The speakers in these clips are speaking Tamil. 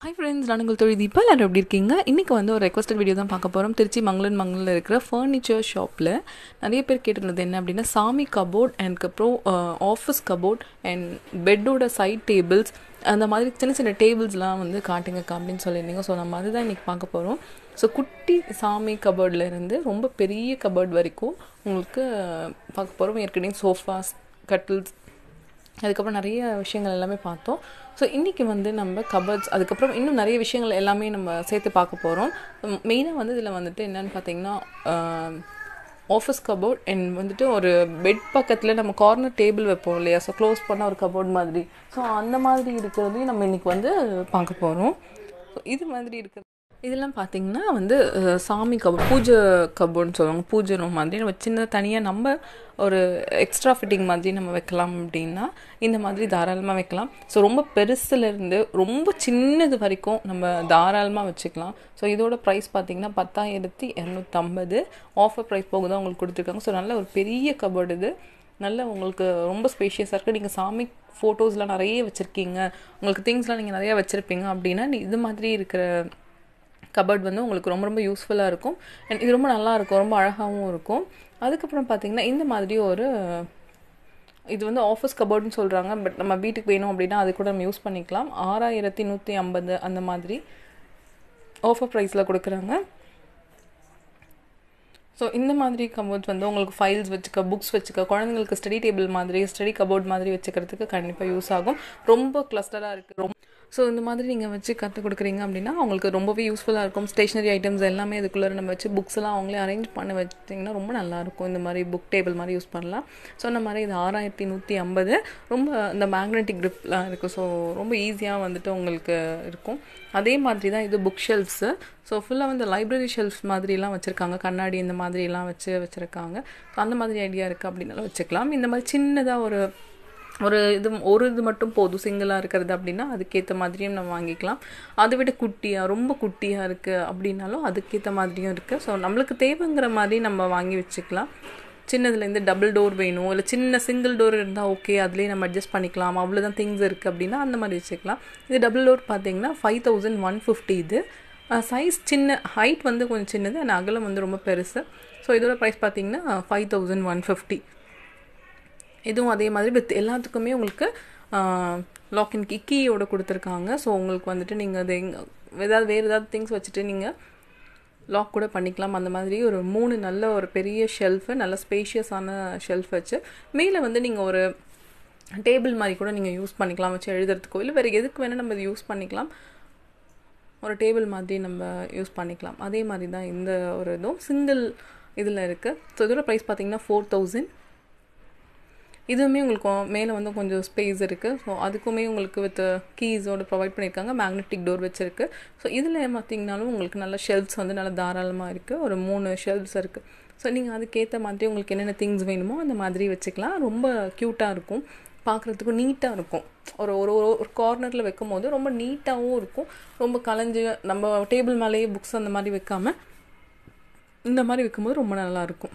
ஹாய் ஃப்ரெண்ட்ஸ் நான் உங்கள் தொழில் தீபா எல்லாரும் எப்படி இருக்கீங்க இன்றைக்கி வந்து ஒரு ரெக்வஸ்டட் வீடியோ தான் பார்க்க போகிறோம் திருச்சி மங்களன் மங்களனில் இருக்கிற ஃபர்னிச்சர் ஷாப்பில் நிறைய பேர் கேட்டிருந்தது என்ன அப்படின்னா சாமி கபோர்ட் அண்ட் அப்புறம் ஆஃபீஸ் கபோர்ட் அண்ட் பெட்டோட சைட் டேபிள்ஸ் அந்த மாதிரி சின்ன சின்ன டேபிள்ஸ்லாம் வந்து காட்டுங்கக்கா அப்படின்னு சொல்லியிருந்தீங்க ஸோ நம்ம அதுதான் இன்றைக்கி பார்க்க போகிறோம் ஸோ குட்டி சாமி கபோர்டில் இருந்து ரொம்ப பெரிய கபோர்ட் வரைக்கும் உங்களுக்கு பார்க்க போகிறோம் ஏற்கனவே சோஃபாஸ் கட்டில்ஸ் அதுக்கப்புறம் நிறைய விஷயங்கள் எல்லாமே பார்த்தோம் ஸோ இன்றைக்கி வந்து நம்ம கபர்ட்ஸ் அதுக்கப்புறம் இன்னும் நிறைய விஷயங்கள் எல்லாமே நம்ம சேர்த்து பார்க்க போகிறோம் மெயினாக வந்து இதில் வந்துட்டு என்னென்னு பார்த்தீங்கன்னா ஆஃபீஸ் கபோர்ட் அண்ட் வந்துட்டு ஒரு பெட் பக்கத்தில் நம்ம கார்னர் டேபிள் வைப்போம் இல்லையா ஸோ க்ளோஸ் பண்ண ஒரு கபோர்ட் மாதிரி ஸோ அந்த மாதிரி இருக்கிறதையும் நம்ம இன்றைக்கி வந்து பார்க்க போகிறோம் ஸோ இது மாதிரி இருக்கிற இதெல்லாம் பார்த்தீங்கன்னா வந்து அஹ், சாமி கபோர்ட் பூஜை கபோர்ட்னு சொல்லுவாங்க பூஜை ரூம் மாதிரி நம்ம சின்ன தனியாக நம்ம ஒரு எக்ஸ்ட்ரா ஃபிட்டிங் மாதிரி நம்ம வைக்கலாம் அப்படின்னா இந்த மாதிரி தாராளமாக வைக்கலாம் ஸோ ரொம்ப பெருசுலேருந்து ரொம்ப சின்னது வரைக்கும் நம்ம தாராளமாக வச்சுக்கலாம் ஸோ இதோட ப்ரைஸ் பார்த்தீங்கன்னா பத்தாயிரத்தி இரநூத்தம்பது ஆஃபர் ப்ரைஸ் போக தான் உங்களுக்கு கொடுத்துருக்காங்க ஸோ நல்ல ஒரு பெரிய கபோர்டு இது நல்ல உங்களுக்கு ரொம்ப ஸ்பேஷியஸாக இருக்குது நீங்கள் சாமி ஃபோட்டோஸ்லாம் நிறைய வச்சுருக்கீங்க உங்களுக்கு திங்ஸ்லாம் நீங்கள் நிறையா வச்சுருப்பீங்க அப்படின்னா நீ இது மாதிரி இருக்கிற கபர்ட் வந்து உங்களுக்கு ரொம்ப ரொம்ப யூஸ்ஃபுல்லாக இருக்கும் அண்ட் இது ரொம்ப நல்லா இருக்கும் ரொம்ப அழகாகவும் இருக்கும் அதுக்கப்புறம் பார்த்தீங்கன்னா இந்த மாதிரி ஒரு இது வந்து ஆஃபீஸ் கபோர்டுன்னு சொல்கிறாங்க பட் நம்ம வீட்டுக்கு வேணும் அப்படின்னா அது கூட நம்ம யூஸ் பண்ணிக்கலாம் ஆறாயிரத்தி நூற்றி ஐம்பது அந்த மாதிரி ஆஃபர் ப்ரைஸில் கொடுக்குறாங்க ஸோ இந்த மாதிரி கபோர்ட்ஸ் வந்து உங்களுக்கு ஃபைல்ஸ் வச்சுக்க புக்ஸ் வச்சுக்க குழந்தைங்களுக்கு ஸ்டடி டேபிள் மாதிரி ஸ்டடி கபோர்ட் மாதிரி வச்சுக்கிறதுக்கு கண்டிப்பாக யூஸ் ஆகும் ரொம்ப கிளஸ்டராக இருக்குது ரொம்ப ஸோ இந்த மாதிரி நீங்கள் வச்சு கற்றுக் கொடுக்குறீங்க அப்படின்னா அவங்களுக்கு ரொம்பவே யூஸ்ஃபுல்லாக இருக்கும் ஸ்டேஷ்னரி ஐட்டம்ஸ் எல்லாமே இதுக்குள்ளே நம்ம வச்சு புக்ஸ் எல்லாம் அவங்களே அரேஞ்ச் பண்ணி வச்சிட்டிங்கன்னா ரொம்ப நல்லாயிருக்கும் இந்த மாதிரி புக் டேபிள் மாதிரி யூஸ் பண்ணலாம் சொன்ன மாதிரி இது ஆறாயிரத்தி நூற்றி ஐம்பது ரொம்ப இந்த மேக்னெட்டிக் க்ரிப்லாம் இருக்குது ஸோ ரொம்ப ஈஸியாக வந்துட்டு உங்களுக்கு இருக்கும் அதே மாதிரி தான் இது புக் ஷெல்ஃப்ஸு ஸோ ஃபுல்லாக வந்து லைப்ரரி ஷெல்ஃப்ஸ் மாதிரிலாம் வச்சுருக்காங்க கண்ணாடி இந்த மாதிரிலாம் வச்சு வச்சுருக்காங்க ஸோ அந்த மாதிரி ஐடியா இருக்குது அப்படின்னாலும் வச்சுக்கலாம் இந்த மாதிரி சின்னதாக ஒரு ஒரு இது ஒரு இது மட்டும் போதும் சிங்கிளாக இருக்கிறது அப்படின்னா அதுக்கேற்ற மாதிரியும் நம்ம வாங்கிக்கலாம் அதை விட குட்டியாக ரொம்ப குட்டியாக இருக்குது அப்படின்னாலும் அதுக்கேற்ற மாதிரியும் இருக்குது ஸோ நம்மளுக்கு தேவைங்கிற மாதிரி நம்ம வாங்கி வச்சுக்கலாம் சின்னதுலேருந்து டபுள் டோர் வேணும் இல்லை சின்ன சிங்கிள் டோர் இருந்தால் ஓகே அதுலேயே நம்ம அட்ஜஸ்ட் பண்ணிக்கலாம் அவ்வளோதான் திங்ஸ் இருக்குது அப்படின்னா அந்த மாதிரி வச்சுக்கலாம் இது டபுள் டோர் பார்த்தீங்கன்னா ஃபைவ் தௌசண்ட் ஒன் ஃபிஃப்டி இது சைஸ் சின்ன ஹைட் வந்து கொஞ்சம் சின்னது அண்ட் அகலம் வந்து ரொம்ப பெருசு ஸோ இதோட ப்ரைஸ் பார்த்தீங்கன்னா ஃபைவ் தௌசண்ட் ஒன் ஃபிஃப்டி இதுவும் அதே மாதிரி வித் எல்லாத்துக்குமே உங்களுக்கு லாக்இன் கீ கீயோட கொடுத்துருக்காங்க ஸோ உங்களுக்கு வந்துட்டு நீங்கள் அது எங்க ஏதாவது வேறு ஏதாவது திங்ஸ் வச்சுட்டு நீங்கள் லாக் கூட பண்ணிக்கலாம் அந்த மாதிரி ஒரு மூணு நல்ல ஒரு பெரிய ஷெல்ஃபு நல்ல ஸ்பேஷியஸான ஷெல்ஃப் வச்சு மேலே வந்து நீங்கள் ஒரு டேபிள் மாதிரி கூட நீங்கள் யூஸ் பண்ணிக்கலாம் வச்சு எழுதுறதுக்கோ இல்லை வேறு எதுக்கு வேணால் நம்ம இது யூஸ் பண்ணிக்கலாம் ஒரு டேபிள் மாதிரி நம்ம யூஸ் பண்ணிக்கலாம் அதே மாதிரி தான் இந்த ஒரு இதுவும் சிங்கிள் இதில் இருக்குது ஸோ இதோட ப்ரைஸ் பார்த்தீங்கன்னா ஃபோர் தௌசண்ட் இதுவுமே உங்களுக்கு மேலே வந்து கொஞ்சம் ஸ்பேஸ் இருக்குது ஸோ அதுக்குமே உங்களுக்கு வித் கீஸோடு ப்ரொவைட் பண்ணியிருக்காங்க மேக்னெட்டிக் டோர் வச்சுருக்கு ஸோ இதில் பார்த்தீங்கனாலும் உங்களுக்கு நல்ல ஷெல்ஃப்ஸ் வந்து நல்லா தாராளமாக இருக்குது ஒரு மூணு ஷெல்ஃப்ஸ் இருக்குது ஸோ நீங்கள் அதுக்கேற்ற மாதிரி உங்களுக்கு என்னென்ன திங்ஸ் வேணுமோ அந்த மாதிரி வச்சுக்கலாம் ரொம்ப க்யூட்டாக இருக்கும் பார்க்குறதுக்கும் நீட்டாக இருக்கும் ஒரு ஒரு ஒரு- ஒரு கார்னரில் வைக்கும் போது ரொம்ப நீட்டாகவும் இருக்கும் ரொம்ப கலைஞ்சு நம்ம டேபிள் மேலேயே புக்ஸ் அந்த மாதிரி வைக்காமல் இந்த மாதிரி வைக்கும்போது ரொம்ப நல்லாயிருக்கும்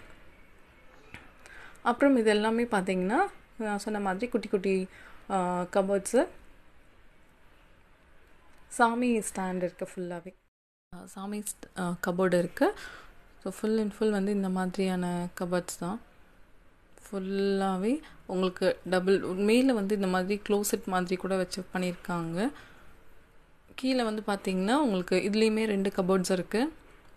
அப்புறம் இது எல்லாமே பார்த்தீங்கன்னா நான் சொன்ன மாதிரி குட்டி குட்டி கபோர்ட்ஸு சாமி ஸ்டாண்ட் இருக்குது ஃபுல்லாகவே சாமி கபோர்டு இருக்குது ஸோ ஃபுல் அண்ட் ஃபுல் வந்து இந்த மாதிரியான கபோர்ட்ஸ் தான் ஃபுல்லாகவே உங்களுக்கு டபுள் மேலே வந்து இந்த மாதிரி க்ளோசெட் மாதிரி கூட வச்சு பண்ணியிருக்காங்க கீழே வந்து பார்த்தீங்கன்னா உங்களுக்கு இதுலேயுமே ரெண்டு கபோர்ட்ஸ் இருக்குது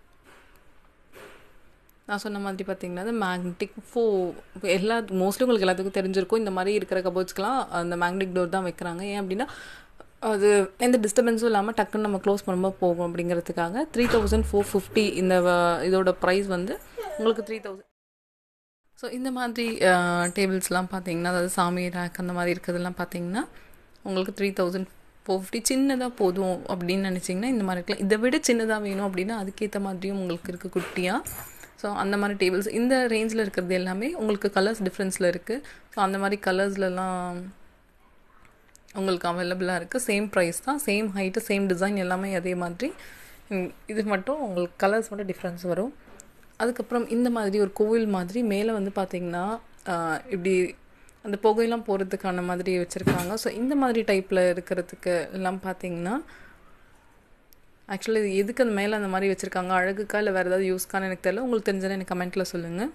நான் சொன்ன மாதிரி பார்த்தீங்கன்னா அது மேக்னெட்டிக் ஃபோ எல்லா மோஸ்ட்லி உங்களுக்கு எல்லாத்துக்கும் தெரிஞ்சிருக்கும் இந்த மாதிரி இருக்கிற கபோர்ட்ஸ்க்கெலாம் அந்த மேக்னெட்டிக் டோர் தான் வைக்கிறாங்க ஏன் அப்படின்னா அது எந்த டிஸ்டர்பன்ஸும் இல்லாமல் டக்குன்னு நம்ம க்ளோஸ் பண்ணும்போது போகும் அப்படிங்கிறதுக்காக த்ரீ தௌசண்ட் ஃபோர் ஃபிஃப்டி இந்த வ- இதோட ப்ரைஸ் வந்து உங்களுக்கு த்ரீ தௌசண்ட் ஸோ இந்த மாதிரி டேபிள்ஸ்லாம் பார்த்தீங்கன்னா அதாவது சாமி ரேக் அந்த மாதிரி இருக்கிறதெல்லாம் பார்த்தீங்கன்னா உங்களுக்கு த்ரீ தௌசண்ட் ஃபோர் ஃபிஃப்டி சின்னதாக போதும் அப்படின்னு நினச்சிங்கன்னா இந்த மாதிரி இருக்கலாம் இதை விட சின்னதாக வேணும் அப்படின்னா அதுக்கேற்ற மாதிரியும் உங்களுக்கு இருக்குது குட்டியாக ஸோ அந்த மாதிரி டேபிள்ஸ் இந்த ரேஞ்சில் இருக்கிறது எல்லாமே உங்களுக்கு கலர்ஸ் டிஃப்ரென்ஸில் இருக்குது ஸோ அந்த மாதிரி கலர்ஸ்லலாம் உங்களுக்கு அவைலபிளாக இருக்குது சேம் ப்ரைஸ் தான் சேம் ஹைட்டு சேம் டிசைன் எல்லாமே அதே மாதிரி ம், இது மட்டும் உங்களுக்கு கலர்ஸ் மட்டும் டிஃப்ரென்ஸ் வரும் அதுக்கப்புறம் இந்த மாதிரி ஒரு கோவில் மாதிரி மேலே வந்து பார்த்திங்கன்னா ஆஹ், இப்படி அந்த புகையெல்லாம் போகிறதுக்கான மாதிரி வச்சுருக்காங்க ஸோ இந்த மாதிரி டைப்பில் இருக்கிறதுக்கு எல்லாம் பார்த்தீங்கன்னா ஆக்சுவலி இது எதுக்கு அந்த மேலே அந்த மாதிரி வச்சுருக்காங்க அழகுக்கா இல்லை வேறு ஏதாவது யூஸ்க்கான்னு எனக்கு தெரியல உங்களுக்கு தெரிஞ்சதை எனக்கு கமெண்ட்டில் சொல்லுங்கள்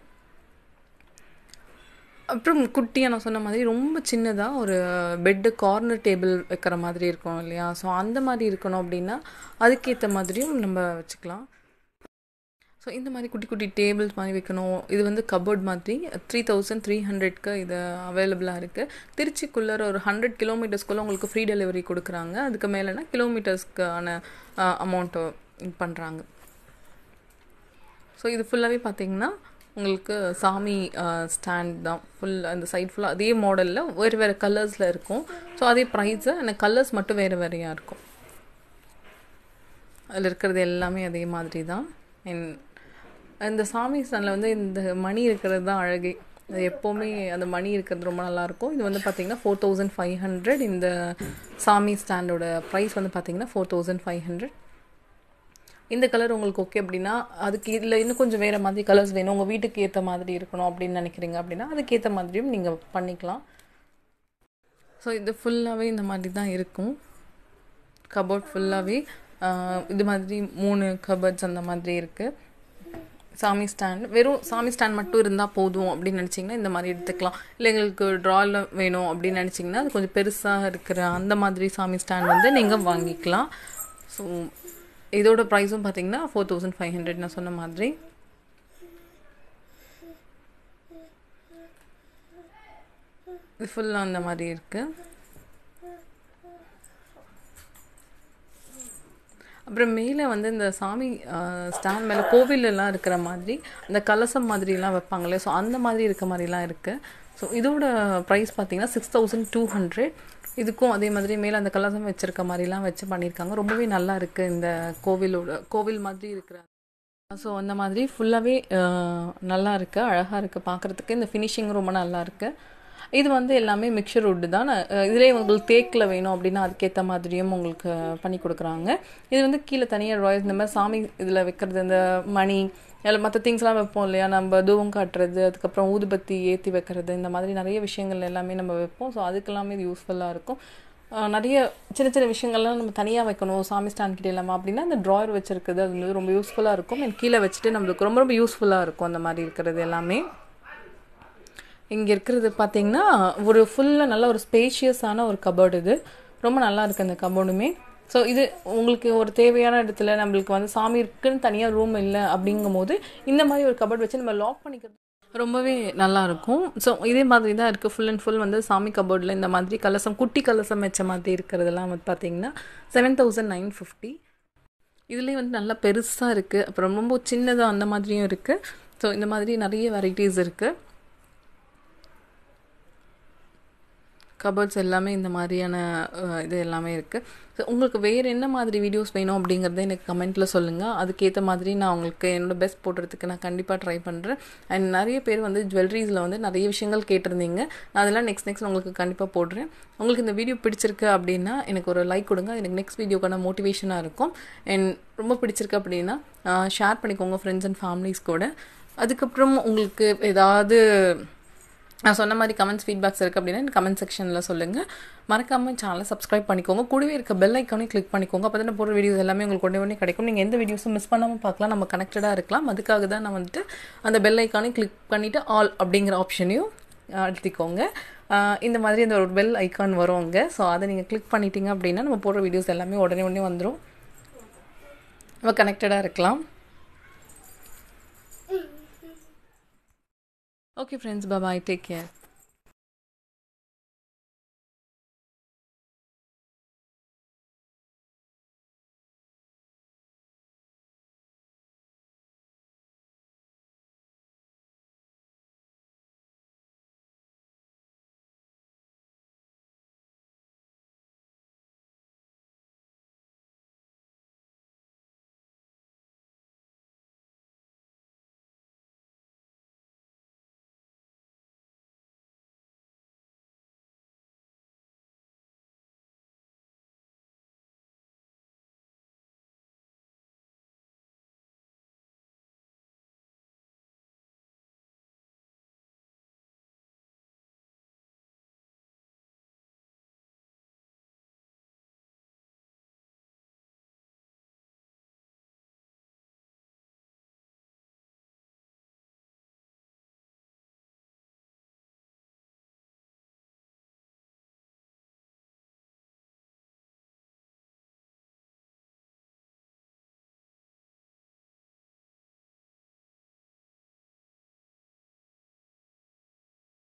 அப்புறம் குட்டியாக நான் சொன்ன மாதிரி ரொம்ப சின்னதாக ஒரு பெட்டு கார்னர் டேபிள் வைக்கிற மாதிரி இருக்கும் இல்லையா ஸோ அந்த மாதிரி இருக்கணும் அப்படின்னா அதுக்கேற்ற மாதிரியும் நம்ம வச்சுக்கலாம் ஸோ இந்த மாதிரி குட்டி குட்டி டேபிள்ஸ் மாதிரி வைக்கணும் இது வந்து கபோர்ட் மாதிரி த்ரீ தௌசண்ட் த்ரீ ஹண்ட்ரட்க்கு இது அவைலபிளாக இருக்குது திருச்சிக்குள்ளே ஒரு ஹண்ட்ரட் கிலோமீட்டர்ஸ்க்குள்ளே உங்களுக்கு ஃப்ரீ டெலிவரி கொடுக்குறாங்க அதுக்கு மேலேனா கிலோமீட்டர்ஸ்க்கான அமௌண்ட்டு பண்ணுறாங்க ஸோ இது ஃபுல்லாகவே பார்த்தீங்கன்னா உங்களுக்கு சாமி ஸ்டாண்ட் தான் ஃபுல் அந்த சைட் ஃபுல்லாக அதே மாடலில் வேறு வேறு கலர்ஸில் இருக்கும் ஸோ அதே ப்ரைஸு அந்த கலர்ஸ் மட்டும் வேறு வேறையாக இருக்கும் அதில் இருக்கிறது எல்லாமே அதே மாதிரி தான் இந்த சாமி ஸ்டாண்டில் வந்து இந்த மணி இருக்கிறது தான் அழகே அது எப்போவுமே அந்த மணி இருக்கிறது ரொம்ப நல்லாயிருக்கும் இது வந்து பார்த்திங்கன்னா ஃபோர் தௌசண்ட் ஃபைவ் ஹண்ட்ரட் இந்த சாமி ஸ்டாண்டோட ப்ரைஸ் வந்து பார்த்திங்கன்னா ஃபோர் தௌசண்ட் ஃபைவ் ஹண்ட்ரட் இந்த கலர் உங்களுக்கு ஓகே அப்படின்னா அதுக்கு இதில் இன்னும் கொஞ்சம் வேறு மாதிரி கலர்ஸ் வேணும் உங்கள் வீட்டுக்கு ஏற்ற மாதிரி இருக்கணும் அப்படின்னு நினைக்கிறீங்க அப்படின்னா அதுக்கேற்ற மாதிரியும் நீங்கள் பண்ணிக்கலாம் ஸோ இது ஃபுல்லாகவே இந்த மாதிரி தான் இருக்கும் கபோர்ட் ஃபுல்லாகவே இது மாதிரி மூணு கபர்ட்ஸ் அந்த மாதிரி இருக்குது சாமி ஸ்டாண்ட் வெறும் சாமி ஸ்டாண்ட் மட்டும் இருந்தால் போதும் அப்படின்னு நினச்சிங்கன்னா இந்த மாதிரி எடுத்துக்கலாம் இல்லை எங்களுக்கு ட்ராவில் வேணும் அப்படின்னு நினச்சிங்கன்னா அது கொஞ்சம் பெருசாக இருக்கிற அந்த மாதிரி சாமி ஸ்டாண்ட் வந்து நீங்கள் வாங்கிக்கலாம் ஸோ இதோட ப்ரைஸும் பார்த்தீங்கன்னா ஃபோர் தௌசண்ட் ஃபைவ் ஹண்ட்ரட் நான் சொன்ன மாதிரி இது ஃபுல்லாக அந்த மாதிரி இருக்குது அப்புறம் மேலே வந்து இந்த சாமி ஸ்டாண்ட் மேலே கோவிலெல்லாம் இருக்கிற மாதிரி அந்த கலசம் மாதிரிலாம் வைப்பாங்களே ஸோ அந்த மாதிரி இருக்க மாதிரிலாம் இருக்குது ஸோ இதோட ப்ரைஸ் பார்த்தீங்கன்னா சிக்ஸ் தௌசண்ட் டூ ஹண்ட்ரட் இதுக்கும் அதே மாதிரி மேலே அந்த கலசம் வச்சுருக்க மாதிரிலாம் வச்சு பண்ணியிருக்காங்க ரொம்பவே நல்லா இருக்குது இந்த கோவிலோட கோவில் மாதிரி இருக்கிற ஸோ அந்த மாதிரி ஃபுல்லாகவே நல்லா இருக்குது அழகாக இருக்குது பார்க்குறதுக்கு இந்த ஃபினிஷிங் ரொம்ப நல்லா இருக்குது இது வந்து எல்லாமே மிக்சர் வுட்டு தான் இதிலே உங்களுக்கு தேக்கில் வேணும் அப்படின்னா அதுக்கேற்ற மாதிரியும் உங்களுக்கு பண்ணி கொடுக்குறாங்க இது வந்து கீழே தனியாக ராயல்ஸ் இந்த மாதிரி சாமி இதில் வைக்கிறது இந்த மணி அதில் மற்ற திங்ஸ்லாம் வைப்போம் இல்லையா நம்ம தூவம் காட்டுறது அதுக்கப்புறம் ஊதுபத்தி ஏற்றி வைக்கிறது இந்த மாதிரி நிறைய விஷயங்கள் எல்லாமே நம்ம வைப்போம் ஸோ அதுக்கெல்லாமே இது யூஸ்ஃபுல்லாக இருக்கும் நிறைய சின்ன சின்ன விஷயங்கள்லாம் நம்ம தனியாக வைக்கணும் சாமி ஸ்டாண்ட் கிட்டே இல்லாமல் அப்படின்னா அந்த ட்ராயர் வச்சுருக்குது அது வந்து ரொம்ப யூஸ்ஃபுல்லாக இருக்கும் என் கீழே வச்சுட்டு நம்மளுக்கு ரொம்ப ரொம்ப யூஸ்ஃபுல்லாக இருக்கும் அந்த மாதிரி இருக்கிறது எல்லாமே இங்கே இருக்கிறது பார்த்தீங்கன்னா ஒரு ஃபுல்லாக நல்ல ஒரு ஸ்பேஷியஸான ஒரு கபோர்டு இது ரொம்ப நல்லா இருக்குது அந்த கபோர்டுமே ஸோ இது உங்களுக்கு ஒரு தேவையான இடத்துல நம்மளுக்கு வந்து சாமி இருக்குன்னு தனியாக ரூம் இல்லை அப்படிங்கும் போது இந்த மாதிரி ஒரு கபோர்ட் வச்சு நம்ம லாக் பண்ணிக்கிறது ரொம்பவே நல்லா இருக்கும் ஸோ இதே மாதிரி தான் இருக்குது ஃபுல் அண்ட் ஃபுல் வந்து சாமி கபோர்டில் இந்த மாதிரி கலசம் குட்டி கலசம் வச்ச மாதிரி இருக்கிறதெல்லாம் வந்து பார்த்தீங்கன்னா செவன் தௌசண்ட் நைன் ஃபிஃப்டி இதுலேயே வந்து நல்லா பெருசாக இருக்குது அப்புறம் ரொம்ப சின்னதாக அந்த மாதிரியும் இருக்குது ஸோ இந்த மாதிரி நிறைய வெரைட்டிஸ் இருக்குது கபர்ட்ஸ் எல்லாமே இந்த மாதிரியான இது எல்லாமே இருக்குது ஸோ உங்களுக்கு வேறு என்ன மாதிரி வீடியோஸ் வேணும் அப்படிங்கிறத எனக்கு கமெண்ட்டில் சொல்லுங்கள் அதுக்கேற்ற மாதிரி நான் உங்களுக்கு என்னோடய பெஸ்ட் போடுறதுக்கு நான் கண்டிப்பாக ட்ரை பண்ணுறேன் அண்ட் நிறைய பேர் வந்து ஜுவல்லரிஸில் வந்து நிறைய விஷயங்கள் கேட்டிருந்தீங்க நான் அதெல்லாம் நெக்ஸ்ட் நெக்ஸ்ட் உங்களுக்கு கண்டிப்பாக போடுறேன் உங்களுக்கு இந்த வீடியோ பிடிச்சிருக்கு அப்படின்னா எனக்கு ஒரு லைக் கொடுங்க எனக்கு நெக்ஸ்ட் வீடியோக்கான மோட்டிவேஷனாக இருக்கும் அண்ட் ரொம்ப பிடிச்சிருக்கு அப்படின்னா ஷேர் பண்ணிக்கோங்க ஃப்ரெண்ட்ஸ் அண்ட் ஃபேமிலிஸ் கூட அதுக்கப்புறம் உங்களுக்கு ஏதாவது நான் சொன்ன மாதிரி கமெண்ட்ஸ் ஃபீட்பேக்ஸ் இருக்குது அப்படின்னா கமெண்ட் செக்ஷனில் சொல்லுங்கள் மறக்காமல் சேனலை சப்ஸ்கிரைப் பண்ணிக்கோங்க கூடவே இருக்க பெல் ஐக்கானையும் கிளிக் பண்ணிக்கோங்க அப்போ தான் போகிற வீடியோஸ் எல்லாமே உங்களுக்கு உடனே உடனே கிடைக்கும் நீங்கள் எந்த வீடியோஸும் மிஸ் பண்ணாமல் பார்க்கலாம் நம்ம கனெக்டடாக இருக்கலாம் அதுக்காக தான் நான் வந்துட்டு அந்த பெல் ஐக்கானையும் கிளிக் பண்ணிவிட்டு ஆல் அப்படிங்கிற ஆப்ஷனையும் அழுத்திக்கோங்க இந்த மாதிரி அந்த ஒரு பெல் ஐக்கான் வரும் அங்கே ஸோ அதை நீங்கள் கிளிக் பண்ணிட்டீங்க அப்படின்னா நம்ம போடுற வீடியோஸ் எல்லாமே உடனே உடனே வந்துடும் நம்ம கனெக்டடாக இருக்கலாம் Okay, friends. Bye bye. Take care.